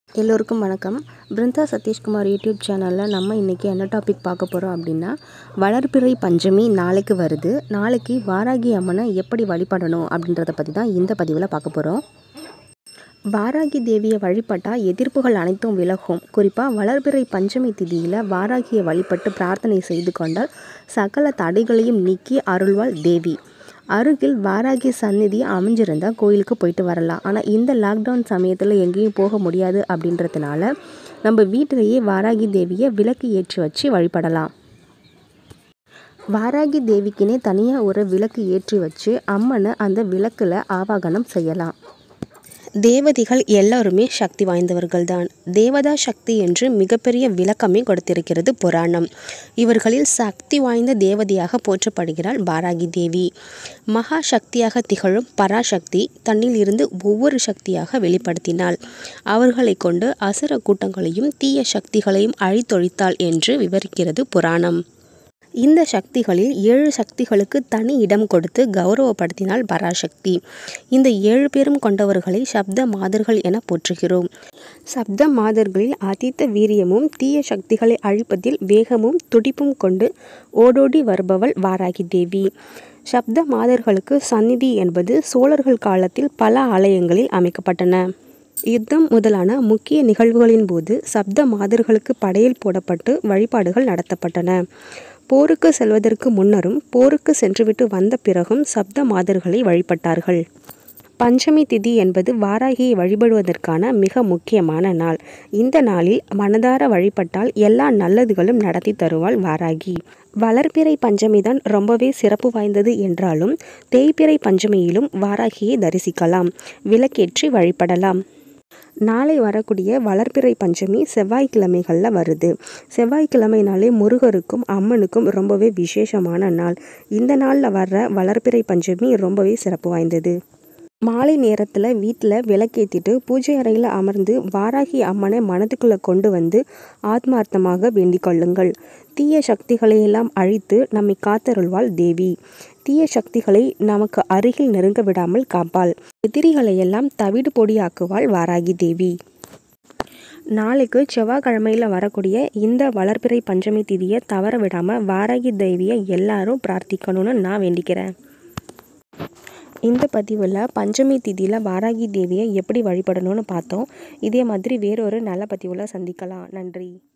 எல்லோருக்கும் வணக்கம் பிருந்தா சதீஷ்குமார் யூடியூப் சேனலில் நம்ம இன்றைக்கி என்ன டாபிக் பார்க்க போகிறோம் அப்படின்னா வளர்பிறை பஞ்சமி நாளைக்கு வருது நாளைக்கு வாராகி அம்மனை எப்படி வழிபடணும் அப்படின்றத பற்றி தான் இந்த பதிவில் பார்க்க போகிறோம் வாராகி தேவியை வழிபட்டால் எதிர்ப்புகள் அனைத்தும் விலகும் குறிப்பாக வளர்பிறை பஞ்சமி திதியில் வாராகியை வழிபட்டு பிரார்த்தனை செய்து கொண்டால் சகல தடைகளையும் நீக்கி அருள்வாள் தேவி அருகில் வாராகி சந்நிதி அமைஞ்சிருந்தால் கோயிலுக்கு போயிட்டு வரலாம் ஆனால் இந்த லாக்டவுன் சமயத்தில் எங்கேயும் போக முடியாது அப்படின்றதுனால நம்ம வீட்டிலேயே வாராகி தேவியை விளக்கு ஏற்றி வச்சு வழிபடலாம் வாராகி தேவிக்குனே தனியாக ஒரு விளக்கு ஏற்றி வச்சு அம்மனை அந்த விளக்கில் ஆவாகனம் செய்யலாம் தேவதைகள் எல்லாருமே சக்தி வாய்ந்தவர்கள் தான் தேவதா சக்தி என்று மிகப்பெரிய விளக்கமே கொடுத்திருக்கிறது புராணம் இவர்களில் சக்தி வாய்ந்த தேவதையாக போற்றப்படுகிறாள் பாராகி தேவி மகா சக்தியாக திகழும் பராசக்தி தன்னில் இருந்து ஒவ்வொரு சக்தியாக வெளிப்படுத்தினாள் அவர்களை கொண்டு அசுர கூட்டங்களையும் தீய சக்திகளையும் அழித்தொழித்தாள் என்று விவரிக்கிறது புராணம் இந்த சக்திகளில் ஏழு சக்திகளுக்கு தனி இடம் கொடுத்து கௌரவப்படுத்தினாள் பராசக்தி இந்த ஏழு பேரும் கொண்டவர்களை சப்த மாதர்கள் என போற்றுகிறோம் சப்த மாதர்களில் அதீத வீரியமும் தீய சக்திகளை அழிப்பதில் வேகமும் துடிப்பும் கொண்டு ஓடோடி வருபவள் வாராகி தேவி சப்த மாதர்களுக்கு சந்நிதி என்பது சோழர்கள் காலத்தில் பல ஆலயங்களில் அமைக்கப்பட்டன யுத்தம் முதலான முக்கிய நிகழ்வுகளின் போது சப்த மாதர்களுக்கு படையல் போடப்பட்டு வழிபாடுகள் நடத்தப்பட்டன போருக்கு செல்வதற்கு முன்னரும் போருக்கு சென்றுவிட்டு வந்த பிறகும் சப்த மாதர்களை வழிபட்டார்கள் பஞ்சமி திதி என்பது வாராகியை வழிபடுவதற்கான மிக முக்கியமான நாள் இந்த நாளில் மனதார வழிபட்டால் எல்லா நல்லதுகளும் நடத்தி தருவாள் வாராகி வளர்பிறை பஞ்சமி தான் ரொம்பவே சிறப்பு வாய்ந்தது என்றாலும் தேய்பிறை பஞ்சமியிலும் வாராகியை தரிசிக்கலாம் விளக்கேற்றி வழிபடலாம் நாளை வரக்கூடிய வளர்பிறை பஞ்சமி செவ்வாய்க்கிழமைகளில் வருது செவ்வாய்க்கிழமைனாலே முருகருக்கும் அம்மனுக்கும் ரொம்பவே விசேஷமான நாள் இந்த நாளில் வர்ற வளர்பிறை பஞ்சமி ரொம்பவே சிறப்பு வாய்ந்தது மாலை நேரத்தில் வீட்டில் விளக்கேற்றிட்டு பூஜை அறையில் அமர்ந்து வாராகி அம்மனை மனதுக்குள்ளே கொண்டு வந்து ஆத்மார்த்தமாக வேண்டிக் கொள்ளுங்கள் தீய சக்திகளையெல்லாம் அழித்து நம்மை காத்தருள்வாள் தேவி தீய சக்திகளை நமக்கு அருகில் நெருங்க விடாமல் காப்பாள் எதிரிகளையெல்லாம் தவிடு பொடியாக்குவாள் வாராகி தேவி நாளைக்கு செவ்வாய்க்கிழமையில் வரக்கூடிய இந்த வளர்பிறை பஞ்சமி திதியை தவற விடாமல் வாராகி தேவியை எல்லாரும் பிரார்த்திக்கணும்னு நான் வேண்டிக்கிறேன் இந்த பதிவில் பஞ்சமி திதியில் வாராகி தேவியை எப்படி வழிபடணும்னு பார்த்தோம் இதே மாதிரி வேறொரு நல்ல பதிவில் சந்திக்கலாம் நன்றி